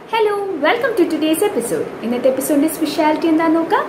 Hello welcome to today's episode ഇന്നത്തെ എപ്പിസോഡിന്റെ speciality എന്താന്ന് നോക്കാം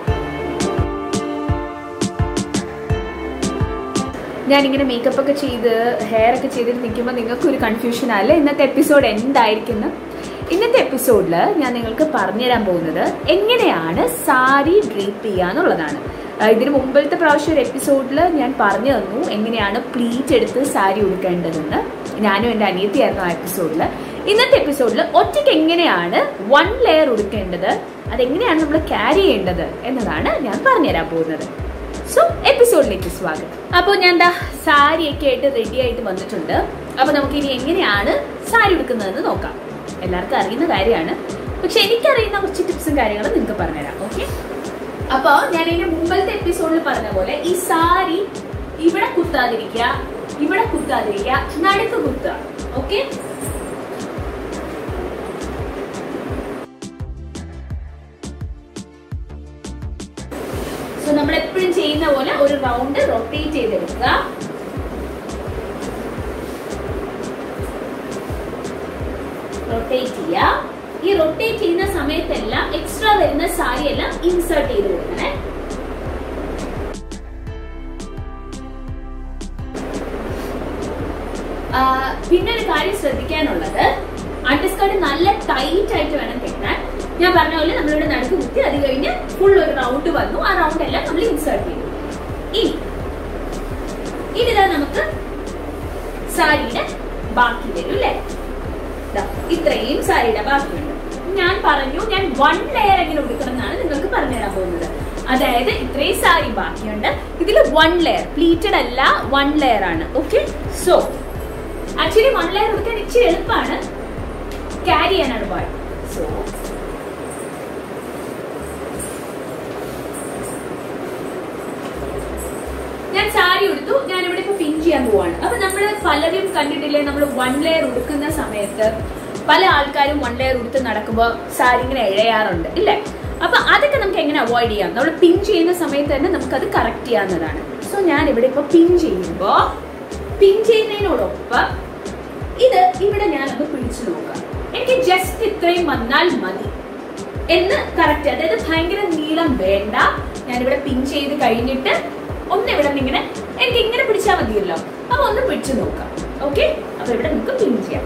ഞാനിങ്ങനെ മേക്കപ്പ് ഒക്കെ ചെയ്ത് ഹെയർ ഒക്കെ ചെയ്തിട്ട് നിൽക്കുമ്പോൾ നിങ്ങൾക്ക് ഒരു കൺഫ്യൂഷൻ ആല്ലേ ഇന്നത്തെ എപ്പിസോഡ് എന്തായിരിക്കുന്നു ഇന്നത്തെ എപ്പിസോഡിൽ ഞാൻ നിങ്ങൾക്ക് പറഞ്ഞുതരാൻ പോകുന്നത് എങ്ങനെയാണ് സാരി ഡ്രീപ്പ് ചെയ്യുക എന്നുള്ളതാണ് ആ, ഇതിന് മുമ്പത്തെ പ്രാവശ്യം ഒരു എപ്പിസോഡിൽ ഞാൻ പറഞ്ഞു തന്നു എങ്ങനെയാണ് പ്ലീറ്റ് എടുത്ത് സാരി ഉടുക്കേണ്ടതെന്ന് ഞാനും എൻ്റെ അനിയത്തിയായിരുന്നു ആ എപ്പിസോഡിൽ ഇന്നത്തെ എപ്പിസോഡിൽ ഒറ്റയ്ക്ക് എങ്ങനെയാണ് വൺ ലെയർ ഉടുക്കേണ്ടത് അതെങ്ങനെയാണ് നമ്മൾ ക്യാരി ചെയ്യേണ്ടത് എന്നതാണ് ഞാൻ പറഞ്ഞുതരാൻ പോകുന്നത് സോ എപ്പിസോഡിലേക്ക് സ്വാഗതം അപ്പോൾ ഞാൻ എന്താ സാരിയൊക്കെ ആയിട്ട് റെഡി ആയിട്ട് വന്നിട്ടുണ്ട് അപ്പോൾ നമുക്ക് ഇനി എങ്ങനെയാണ് സാരി ഉടുക്കുന്നതെന്ന് നോക്കാം എല്ലാവർക്കും അറിയുന്ന കാര്യമാണ് പക്ഷെ എനിക്കറിയുന്ന കുറച്ച് ടിപ്സും കാര്യങ്ങളും നിങ്ങൾക്ക് പറഞ്ഞുതരാം ഓക്കെ അപ്പോൾ ഞാൻ ഇതിന്റെ മുമ്പത്തെ എപ്പിസോഡിൽ പറഞ്ഞ പോലെ ഈ സാരി ഇവിടെ കുത്താതിരിക്കുക ഇവിടെ കുത്താതിരിക്കുക നടുക്ക് കുത്തുക ഓക്കെ സോ നമ്മൾ എപ്പോഴും ചെയ്യുന്ന പോലെ ഒരു റൗണ്ട് റൊട്ടേറ്റ് ചെയ്തെടുക്കുക റൊട്ടേറ്റ് ചെയ്യുക ഈ റൊട്ടേറ്റ് ചെയ്യുന്ന സമയത്തെല്ലാം എക്സ്ട്രാ വരുന്ന സാരി എല്ലാം ഇൻസേർട്ട് ചെയ്ത് കൊടുക്കണേ ആ, പിന്നെ ഒരു കാര്യം ശ്രദ്ധിക്കാനുള്ളത് അണ്ടർസ്കേർട്ട് നല്ല ടൈറ്റ് ആയിട്ട് വേണം കെട്ടാൻ ഞാൻ പറഞ്ഞ പോലെ നമ്മളിവിടെ നടുക്ക് കുത്തി അത് കഴിഞ്ഞ് ഫുൾ ഒരു റൗണ്ട് വന്നു ആ റൗണ്ട് എല്ലാം നമ്മൾ ഇൻസേർട്ട് ചെയ്തു ഇനി ഇനിതാ നമുക്ക് സാരിയുടെ ബാക്കി വരും അല്ലേ ദാ, ഇത്രയും സാരിയുടെ ബാക്കിയുണ്ട് ഞാൻ പറഞ്ഞു ഞാൻ വൺ ലെയർ എങ്ങനെ ഉടുക്കണം എന്നാണ് നിങ്ങൾക്ക് പറഞ്ഞുതരാൻ പോകുന്നത് അതായത് ഇത്രയും സാരി ബാക്കിയുണ്ട് ഇതിൽ വൺ ലെയർ പ്ലീറ്റഡ് അല്ല വൺ ലെയർ ആണ് okay so actually one layer ഉടുക്കാൻ ഇച്ചിരി എളുപ്പമാണ് ക്യാരി ചെയ്യാനാണ് പാട് സോ ഞാൻ സാരി ഉടുത്തു ഞാൻ ഇവിടെ ഇപ്പൊ പിൻ ചെയ്യാൻ പോവാണ് അപ്പൊ നമ്മൾ പലരും കണ്ടിട്ടില്ലേ നമ്മൾ വൺ ലെയർ ഉടുക്കുന്ന സമയത്ത് പല ആൾക്കാരും വൺ ലെയർ ഉടുത്ത് നടക്കുമ്പോൾ സാരി ഇങ്ങനെ ഇഴയാറുണ്ട് ഇല്ലേ അപ്പൊ അതൊക്കെ നമുക്ക് എങ്ങനെ അവോയ്ഡ് ചെയ്യാം നമ്മൾ പിൻ ചെയ്യുന്ന സമയത്ത് തന്നെ നമുക്ക് അത് കറക്റ്റ് ചെയ്യാവുന്നതാണ് സോ ഞാൻ ഇവിടെ ഇപ്പൊ പിൻ ചെയ്യുമ്പോ പിൻ ചെയ്യുന്നതിനോടൊപ്പം ഇത് ഇവിടെ ഞാനൊന്ന് പിടിച്ചു നോക്കാം എനിക്ക് ജസ്റ്റ് ഇത്രയും വന്നാൽ മതി എന്ന് കറക്റ്റ് അതായത് ഭയങ്കര നീളം വേണ്ട ഞാനിവിടെ പിൻ ചെയ്ത് കഴിഞ്ഞിട്ട് ഒന്ന് ഇവിടെ നിന്ന് ഇങ്ങനെ എനിക്ക് ഇങ്ങനെ പിടിച്ചാൽ മതിയല്ലോ അപ്പൊ ഒന്ന് പിടിച്ചു നോക്കാം ഓക്കെ അപ്പൊ ഇവിടെ നമുക്ക് പിൻ ചെയ്യാം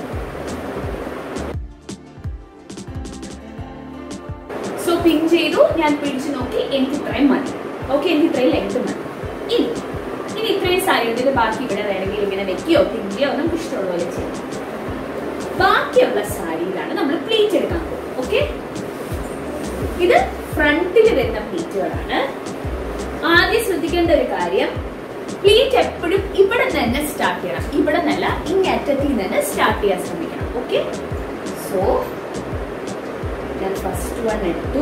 സോ പിൻ ചെയ്തു ഞാൻ പിടിച്ചു നോക്കി എനിക്ക് ഇത്രയും മതി ഓക്കെ എനിക്ക് ഇത്രയും ലെങ്ത് മതി ഇനി ഇനി ഇത്രയും സാരി ഇതിൽ ബാക്കി ഇവിടെ വേണമെങ്കിൽ ഇങ്ങനെ വെക്കുകയോ പിഞ്ചിയോ നമുക്ക് ഇഷ്ടമുള്ള പോലെ ചെയ്യാം ബാക്കിയുള്ള സാരിയിലാണ് നമ്മൾ പ്ലീറ്റ് എടുക്കാൻ പോകുന്നത് ഓക്കെ ഇത് ഫ്രണ്ടിൽ വരുന്ന പ്ലീറ്റുകളാണ് ആദ്യം ശ്രദ്ധിക്കേണ്ട ഒരു കാര്യം പ്ലീറ്റ് എപ്പോഴും ഇവിടെ നിന്ന് തന്നെ സ്റ്റാർട്ട് ചെയ്യണം ഇവിടെ നിന്നല്ല ഇങ്ങറ്റത്തിൽ നിന്ന് തന്നെ സ്റ്റാർട്ട് ചെയ്യാൻ ശ്രമിക്കണം ഓക്കെ സോ ഞാൻ ഫസ്റ്റ് വൺ എടുത്തു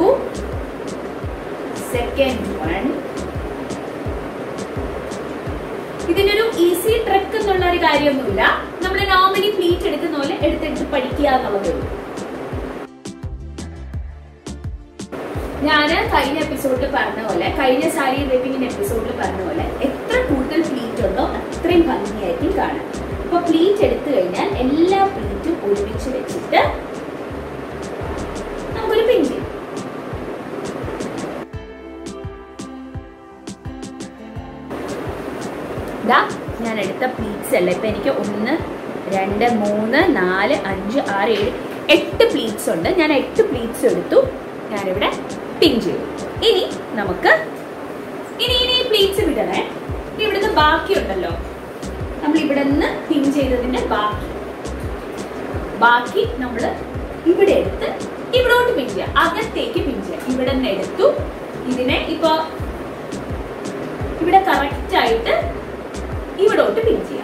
സെക്കൻഡ് വൺ ഇതിനൊരു ഈസി ട്രിക്ക് എന്നുള്ള ഒരു കാര്യമൊന്നുമില്ല നമ്മൾ നോർമലി പ്ലീറ്റ് എടുക്കുന്ന പോലെ എടുത്തെടുത്ത് പഠിക്കുക എന്നുള്ളതേ ഉള്ളൂ ഞാൻ കഴിഞ്ഞ എപ്പിസോഡിൽ പറഞ്ഞ പോലെ കഴിഞ്ഞ സാരി ഡ്രൈവിംഗിന്റെ എപ്പിസോഡിൽ പറഞ്ഞ പോലെ എത്ര കൂടുതൽ പ്ലീറ്റ് ഉണ്ടോ അത്രയും ഭംഗിയായിരിക്കും കാണാൻ അപ്പൊ പ്ലീറ്റ് എടുത്തു കഴിഞ്ഞാൽ എല്ലാ പ്ലീറ്റും ഒരുമിച്ച് വെച്ചിട്ട് നമുക്കൊരു പിൻ ചെയ്യാം ദാ ഞാൻ എടുത്ത പ്ലീറ്റ്സ് അല്ല ഇപ്പൊ എനിക്ക് ഒന്ന് രണ്ട് മൂന്ന് നാല് അഞ്ച് ആറ് ഏഴ് എട്ട് പ്ലീറ്റ്സ് ഉണ്ട് ഞാൻ എട്ട് പ്ലീറ്റ്സ് എടുത്തു ഞാനിവിടെ പിൻ ചെയ്തു ഇനി നമുക്ക് ഇനി ഇനി ഈ പ്ലീറ്റ്സ് വിടണേ ഇനി ഇവിടുന്ന് ബാക്കിയുണ്ടല്ലോ നമ്മൾ ഇവിടെ നിന്ന് പിൻ ചെയ്തതിന്റെ ബാക്കി ബാക്കി നമ്മൾ ഇവിടെ എടുത്ത് ഇവിടോട്ട് പിൻ ചെയ്യാം അകത്തേക്ക് പിൻ ചെയ്യാം ഇവിടെ നിന്ന് എടുത്തു ഇതിനെ ഇപ്പൊ ഇവിടെ കറക്റ്റ് ആയിട്ട് ഇവിടോട്ട് പിൻ ചെയ്യാം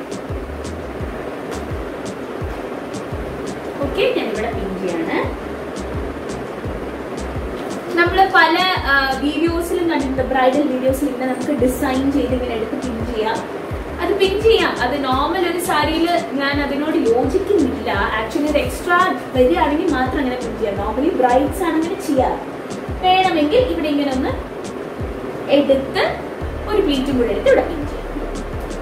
ഓക്കെ ഞാൻ ഇവിടെ പിൻ ചെയ്യാണ് നമ്മൾ പല വീഡിയോസിലും കണ്ടിട്ടുണ്ട് ബ്രൈഡൽ വീഡിയോസിൽ ഇങ്ങനെ നമുക്ക് ഡിസൈൻ ചെയ്ത് ഇങ്ങനെ എടുത്ത് പിൻ ചെയ്യാം അത് പിൻ ചെയ്യാം അത് നോർമൽ ഒരു സാരിയിൽ ഞാൻ അതിനോട് യോജിക്കുന്നില്ല ആക്ച്വലി അത് എക്സ്ട്രാ വരികയാണെങ്കിൽ മാത്രം അങ്ങനെ പിൻ ചെയ്യാം നോർമലി ബ്രൈഡ്സ് ആണ് അങ്ങനെ ചെയ്യാറ് വേണമെങ്കിൽ ഇവിടെ ഇങ്ങനെ ഒന്ന് എടുത്ത് ഒരു പ്ലീറ്റും കൂടെ എടുത്ത് ഇവിടെ പിൻ ചെയ്യാം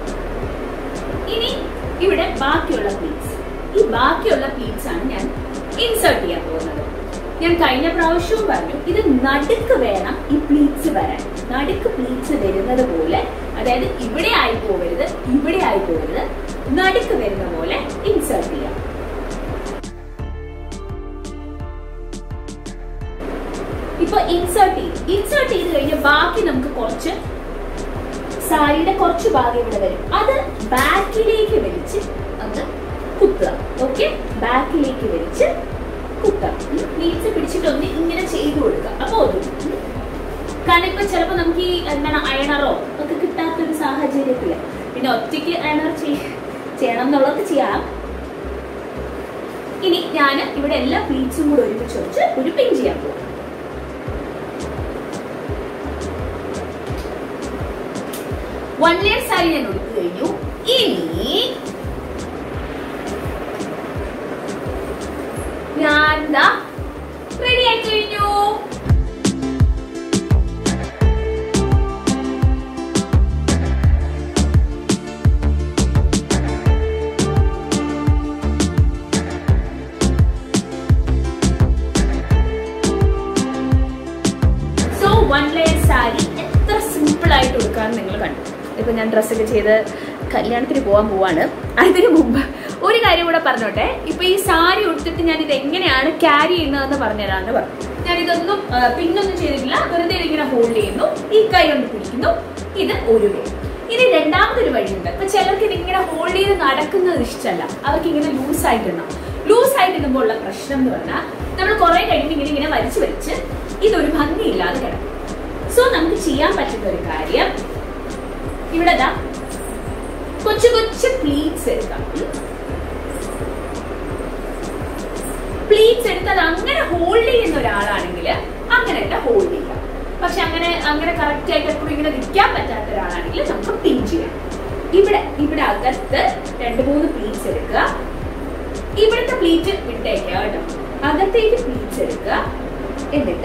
ഇനി ഇവിടെ ബാക്കിയുള്ള പ്ലീറ്റ്സ് ഈ ബാക്കിയുള്ള പ്ലീറ്റ്സ് ആണ് ഞാൻ ഇൻസേർട്ട് ചെയ്യാൻ പോകുന്നത് ഞാൻ കഴിഞ്ഞ പ്രാവശ്യവും പറഞ്ഞു ഇത് നടുക്ക് വേണം ഈ പ്ലീറ്റ്സ് വരാൻ നടുക്ക് പ്ലീറ്റ്സ് വരുന്നത് പോലെ അതായത് ഇവിടെ ആയി പോകരുത് ഇവിടെ ആയി പോകരുത് നടുക്ക് വരുന്ന പോലെ ഇൻസേർട്ട് ചെയ്യാം ഇപ്പൊ ഇൻസേർട്ട് ചെയ്യും ഇൻസേർട്ട് ചെയ്ത് കഴിഞ്ഞാൽ ബാക്കി നമുക്ക് കുറച്ച് സാരിയുടെ കുറച്ച് ഭാഗം ഇവിടെ വരും അത് ബാക്കിലേക്ക് വലിച്ച് അങ്ങ് കുത്തുക ഓക്കെ ബാക്കിലേക്ക് വലിച്ച് കുത്തുക പ്ലീറ്റ്സ് പിടിച്ചിട്ടൊന്ന് ഇങ്ങനെ ചെയ്തു കൊടുക്കുക അപ്പൊ ഒരു കാരണം ഇപ്പൊ ചിലപ്പോ നമുക്ക് ഈ എന്താണ് അയണറോ ഒക്കെ കിട്ടാത്തൊരു സാഹചര്യത്തില് പിന്നെ ഒറ്റയ്ക്ക് അയണർ ചെയ്യണം എന്നുള്ളത് ചെയ്യാം ഇനി ഞാൻ ഇവിടെ എല്ലാ പ്ലീറ്റ്സും കൂടെ ഒരുമിച്ച് വെച്ച് ഒരു പിൻ ചെയ്യാൻ പോകും വൺ ലെയർ സാരി ഞാൻ എടുത്തു കഴിഞ്ഞു ഇനി ഞാൻ റെഡി ആയി കഴിഞ്ഞു സോ വൺ ലെയർ സാരി എത്ര സിമ്പിൾ ആയിട്ട് കൊടുക്കാന്ന് നിങ്ങൾ കണ്ടു ഇപ്പൊ ഞാൻ ഡ്രസ്സൊക്കെ ചെയ്ത് കല്യാണത്തിന് പോകാൻ പോവാണ് അതിന് മുമ്പ് ഒരു കാര്യം കൂടെ പറഞ്ഞോട്ടെ ഇപ്പൊ ഈ സാരി ഉടുത്തിട്ട് ഞാൻ ഇത് എങ്ങനെയാണ് ക്യാരി ചെയ്യുന്നതെന്ന് പറഞ്ഞുതരാന്ന് പറഞ്ഞു ഞാൻ ഇതൊന്നും ആ, പിന്നൊന്നും ചെയ്തിട്ടില്ല വെറുതെ ഇങ്ങനെ ഹോൾഡ് ചെയ്യുന്നു ഈ കൈ കൊണ്ട് പിടിക്കുന്നു ഇത് ഒരു വേ ഇനി രണ്ടാമതൊരു വഴിയുണ്ട് ഇപ്പൊ ചിലർക്ക് ഇതിങ്ങനെ ഹോൾഡ് ചെയ്ത് നടക്കുന്നത് ഇഷ്ടമല്ല അവർക്ക് ഇങ്ങനെ ലൂസ് ആയിട്ടിടണം ലൂസ് ആയിട്ടിടുമ്പോൾ ഉള്ള പ്രശ്നം എന്ന് പറഞ്ഞാൽ നമ്മൾ കുറെ കഴിയുമ്പോൾ ഇങ്ങനെ ഇങ്ങനെ വലിച്ചു വലിച്ച് ഇതൊരു ഭംഗിയില്ലാതെ കിടക്കും സോ നമുക്ക് ചെയ്യാൻ പറ്റുന്ന ഒരു കാര്യം ഇവിടെ ദാ കൊച്ചു കൊച്ചു പ്ലീറ്റ്സ് എടുക്കാം പ്ലീറ്റ്സ് എടുത്ത് അത് അങ്ങനെ ഹോൾഡ് ചെയ്യുന്ന ഒരാളാണെങ്കിൽ അങ്ങനെയല്ല ഹോൾഡ് ചെയ്യാം പക്ഷെ അങ്ങനെ അങ്ങനെ കറക്റ്റ് ആയിട്ട് എപ്പോഴും ഇങ്ങനെ നിൽക്കാൻ പറ്റാത്ത ഒരാളാണെങ്കിൽ നമുക്ക് പിൻ ചെയ്യാം ഇവിടെ ഇവിടെ അകത്ത് രണ്ട് മൂന്ന് പ്ലീറ്റ്സ് എടുക്കുക ഇവിടുത്തെ പ്ലീറ്റ് വിട്ടേക്കുക കേട്ടോ അകത്തേക്ക് പ്ലീറ്റ്സ് എടുക്കുക എന്നിട്ട്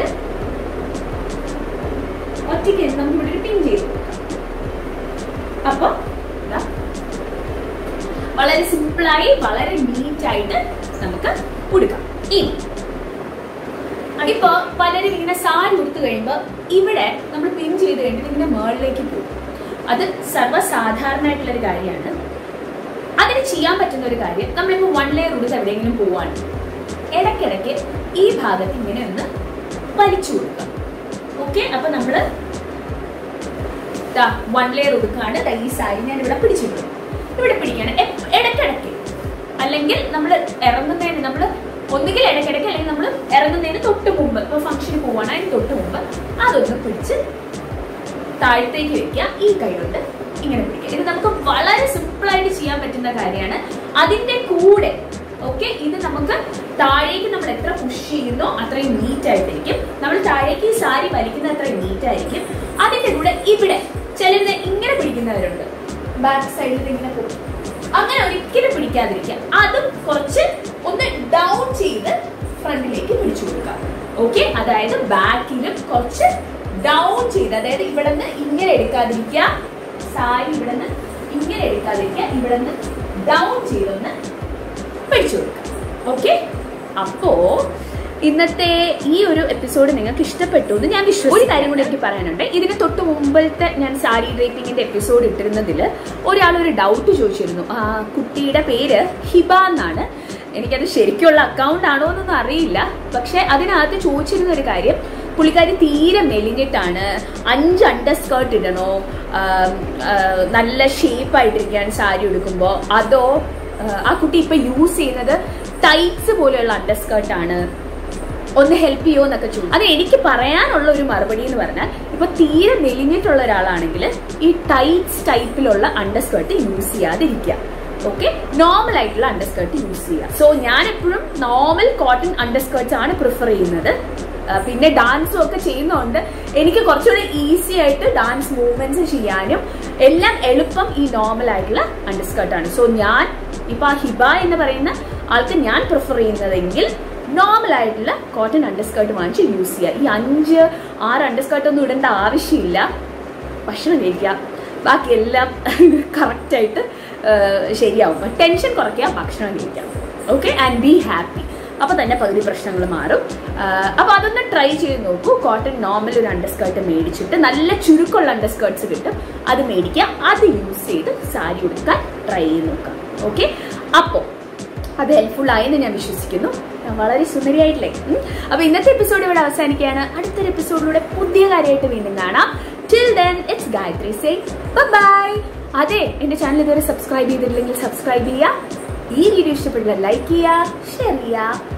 ഒറ്റയ്ക്ക് നമുക്ക് ഇവിടെ ഒരു പിൻ ചെയ്ത് കൊടുക്കാം അപ്പൊ ഇതാ വളരെ സിമ്പിളായി വളരെ നീറ്റ് ആയിട്ട് നമുക്ക് കൊടുക്കാം ഇനി ഇപ്പൊ പലരും ഇങ്ങനെ സാരി കൊടുത്തു കഴിയുമ്പോ ഇവിടെ നമ്മൾ പിൻ ചെയ്ത് കഴിഞ്ഞിട്ട് ഇങ്ങനെ മേളിലേക്ക് പോകും അത് സർവ്വസാധാരണമായിട്ടുള്ള ഒരു കാര്യമാണ് അതിന് ചെയ്യാൻ പറ്റുന്ന ഒരു കാര്യം നമ്മളിപ്പോ വൺ ലെയർ ഉടുത്ത് എവിടെയെങ്കിലും പോവാണ് ഇടയ്ക്കിടയ്ക്ക് ഈ ഭാഗത്ത് ഇങ്ങനെ ഒന്ന് വലിച്ചു കൊടുക്കുക ഓക്കെ അപ്പൊ നമ്മള് വൺ ലെയർ കൊടുക്കുകയാണ് ദാ ഈ സാരി ഞാൻ ഇവിടെ പിടിച്ചിട്ടുണ്ട് ഇവിടെ പിടിക്കാണ് എപ്പ- ഇടയ്ക്കിടയ്ക്ക് അല്ലെങ്കിൽ നമ്മൾ ഇറങ്ങുന്നതിന് നമ്മൾ ഒന്നുകിൽ ഇടയ്ക്കിടയ്ക്ക് അല്ലെങ്കിൽ നമ്മൾ ഇറങ്ങുന്നതിന് തൊട്ട് മുമ്പ് ഇപ്പൊ ഫംഗ്ഷന് പോവാണ് അതിന് തൊട്ട് മുമ്പ് അതൊന്ന് പിടിച്ച് താഴത്തേക്ക് വെക്കുക ഈ കൈ കൊണ്ട് ഇങ്ങനെ പിടിക്കുക ഇത് നമുക്ക് വളരെ സിമ്പിൾ ആയിട്ട് ചെയ്യാൻ പറ്റുന്ന കാര്യമാണ് അതിന്റെ കൂടെ ഓക്കെ ഇത് നമുക്ക് താഴേക്ക് നമ്മൾ എത്ര പുഷ് ചെയ്യുന്നോ അത്രയും നീറ്റ് ആയിട്ടിരിക്കും നമ്മൾ താഴേക്ക് ഈ സാരി വലിക്കുന്ന അത്രയും നീറ്റ് ആയിരിക്കും അതിന്റെ കൂടെ ഇവിടെ ചിലര് ഇങ്ങനെ പിടിക്കുന്നവരുണ്ട് ബാക്ക് സൈഡിൽ ഇങ്ങനെ പോകും അങ്ങനെ ഒരിക്കലും പിടിക്കാതിരിക്കുക അതും കുറച്ച് ഒന്ന് ഡൗൺ ചെയ്ത് ഫ്രണ്ടിലേക്ക് പിടിച്ചു കൊടുക്കാം ഓക്കെ അതായത് ബാക്കിലും കുറച്ച് ഡൗൺ ചെയ്ത് അതായത് ഇവിടെ നിന്ന് ഇങ്ങനെ എടുക്കാതിരിക്കുക സാരി ഇവിടെ നിന്ന് ഇങ്ങനെ എടുക്കാതിരിക്കുക ഇവിടെ നിന്ന് ഡൗൺ ചെയ്തൊന്ന് പിടിച്ചു കൊടുക്കുക ഓക്കെ അപ്പോ ഇന്നത്തെ ഈ ഒരു എപ്പിസോഡ് നിങ്ങൾക്ക് ഇഷ്ടപ്പെട്ടു എന്ന് ഞാൻ വിശ്വസിച്ചു ഒരു കാര്യം കൂടി എനിക്ക് പറയാനുണ്ട് ഇതിന് തൊട്ട് മുമ്പത്തെ ഞാൻ സാരി ഡ്രേപ്പിംഗിന്റെ എപ്പിസോഡ് ഇട്ടിരുന്നതിൽ ഒരാൾ ഒരു ഡൗട്ട് ചോദിച്ചിരുന്നു ആ കുട്ടിയുടെ പേര് ഹിബ എന്നാണ് എനിക്കത് ശരിക്കുള്ള അക്കൗണ്ട് ആണോ എന്നൊന്നും അറിയില്ല പക്ഷെ അതിനകത്ത് ചോദിച്ചിരുന്ന ഒരു കാര്യം പുള്ളിക്കാരി തീരെ മെലിഞ്ഞിട്ടാണ് അഞ്ച് അണ്ടർ സ്കേർട്ട് ഇടണോ ആം, ആ, നല്ല ഷേപ്പായിട്ടിരിക്കാൻ സാരി ഉടുക്കുമ്പോൾ അതോ ആ, ആ കുട്ടി ഇപ്പൊ യൂസ് ചെയ്യുന്നത് ടൈറ്റ്സ് പോലെയുള്ള അണ്ടർ സ്കേർട്ട് ആണ് ഒന്ന് ഹെൽപ്പ് ചെയ്യുമോ എന്നൊക്കെ ചോദിച്ചു അത് എനിക്ക് പറയാനുള്ള ഒരു മറുപടി എന്ന് പറഞ്ഞാൽ ഇപ്പൊ തീരെ മെലിഞ്ഞിട്ടുള്ള ഒരാളാണെങ്കിൽ ഈ ടൈറ്റ്സ് ടൈപ്പിലുള്ള അണ്ടർ സ്കേർട്ട് യൂസ് ചെയ്യാതിരിക്കുക ഓക്കെ നോർമൽ ആയിട്ടുള്ള അണ്ടർ സ്കേർട്ട് യൂസ് ചെയ്യുക സോ ഞാൻ എപ്പോഴും നോർമൽ കോട്ടൺ അണ്ടർ സ്കേർട്ട്സ് ആണ് പ്രിഫർ ചെയ്യുന്നത് ആ, പിന്നെ ഡാൻസും ഒക്കെ ചെയ്യുന്നതുകൊണ്ട് എനിക്ക് കുറച്ചുകൂടി ഈസി ആയിട്ട് ഡാൻസ് മൂവ്മെന്റ്സ് ചെയ്യാനും എല്ലാം എളുപ്പം ഈ നോർമൽ ആയിട്ടുള്ള അണ്ടർ സ്കേർട്ടാണ് സോ ഞാൻ ഇപ്പൊ ആ ഹിബ എന്ന് പറയുന്ന ആൾക്ക് ഞാൻ പ്രിഫർ ചെയ്യുന്നതെങ്കിൽ നോർമൽ ആയിട്ടുള്ള കോട്ടൺ അണ്ടർ സ്കേർട്ട് വാങ്ങിച്ച് യൂസ് ചെയ്യുക ഈ അഞ്ച് ആറ് അണ്ടർ സ്കേർട്ട് ഒന്നും ഇടേണ്ട ആവശ്യമില്ല ഭക്ഷണം കഴിക്കുക ബാക്കി എല്ലാം കറക്റ്റായിട്ട് ശരിയാവും ടെൻഷൻ കുറയ്ക്കുക ഭക്ഷണം കഴിക്കാം ഓക്കെ ആൻഡ് ബി ഹാപ്പി അപ്പൊ തന്നെ പകുതി പ്രശ്നങ്ങൾ മാറും ആഹ് അപ്പൊ അതൊന്ന് ട്രൈ ചെയ്ത് നോക്കൂ കോട്ടൺ നോർമൽ ഒരു അണ്ടർ സ്കേർട്ട് മേടിച്ചിട്ട് നല്ല ചുരുക്കമുള്ള അണ്ടർ സ്കേർട്ട്സ് കിട്ടും അത് മേടിക്കുക അത് യൂസ് ചെയ്ത് സാരി ഉടുക്കാൻ ട്രൈ ചെയ്ത് നോക്കാം ഓക്കെ അപ്പോൾ അത് ഹെൽപ്ഫുൾ ആയെന്ന് ഞാൻ വിശ്വസിക്കുന്നു വളരെ സുന്ദരിയായിട്ടില്ലേ ഉം. അപ്പൊ ഇന്നത്തെ എപ്പിസോഡ് ഇവിടെ അവസാനിക്കുകയാണ് അടുത്തൊരു എപ്പിസോഡിലൂടെ പുതിയ കാര്യമായിട്ട് വീണ്ടും കാണാം till then it's Gayatri say bye അതെ എന്റെ ചാനൽ ഇതുവരെ സബ്സ്ക്രൈബ് ചെയ്തിട്ടില്ലെങ്കിൽ സബ്സ്ക്രൈബ് ചെയ്യുക ഈ വീഡിയോ ഇഷ്ടപ്പെട്ടാൽ ലൈക്ക് ചെയ്യുക ഷെയർ ചെയ്യുക